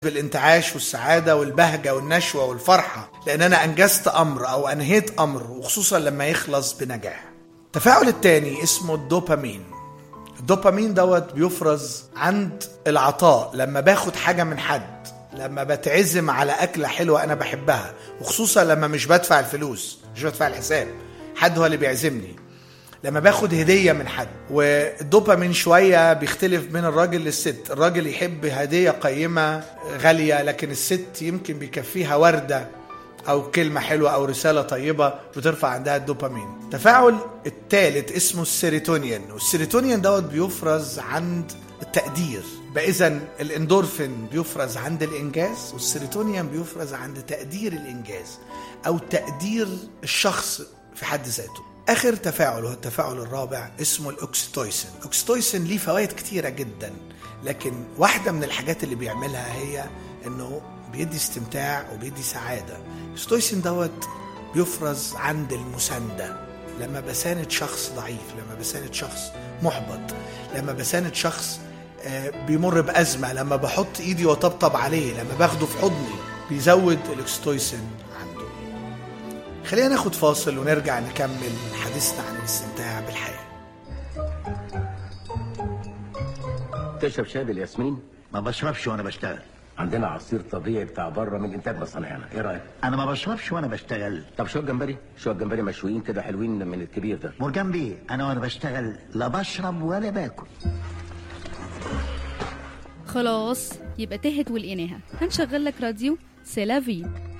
بالانتعاش والسعادة والبهجة والنشوة والفرحة لأن أنا أنجزت أمر أو أنهيت أمر وخصوصا لما يخلص بنجاح التفاعل التاني اسمه الدوبامين الدوبامين دوت بيفرز عند العطاء لما باخد حاجة من حد لما بتعزم على أكلة حلوة أنا بحبها وخصوصا لما مش بدفع الفلوس مش بدفع الحساب حد هو اللي بيعزمني لما باخد هديه من حد والدوبامين شويه بيختلف من الراجل للست الراجل يحب هديه قيمه غاليه لكن الست يمكن بيكفيها ورده او كلمه حلوه او رساله طيبه بترفع عندها الدوبامين التفاعل الثالث اسمه السيروتونين والسيروتونين دوت بيفرز عند التقدير يبقى اذا الاندورفين بيفرز عند الانجاز والسيروتونين بيفرز عند تقدير الانجاز او تقدير الشخص في حد ذاته اخر تفاعل هو التفاعل الرابع اسمه الاوكسيتويسين الاوكسيتويسين ليه فوائد كتيره جدا لكن واحده من الحاجات اللي بيعملها هي انه بيدي استمتاع وبيدي سعاده الاوكسيتويسين دوت بيفرز عند المسانده لما بساند شخص ضعيف لما بساند شخص محبط لما بساند شخص آه، بيمر بأزمة لما بحط إيدي وطبطب عليه لما باخده في حضني بيزود الأكستويسين عنده خلينا ناخد فاصل ونرجع نكمل حديثنا عن الاستمتاع بالحياة تشرب شاي بالياسمين ما بشربش وانا بشتغل عندنا عصير طبيعي بتاع بره من انتاج مصانعنا ايه رايك انا ما بشربش وانا بشتغل طب شويه جمبري شويه جمبري مشويين كده حلوين من الكبير ده مرجان بيه انا وانا بشتغل لا بشرب ولا باكل خلاص يبقى تهت ولقيناها هنشغل لك راديو سيلافي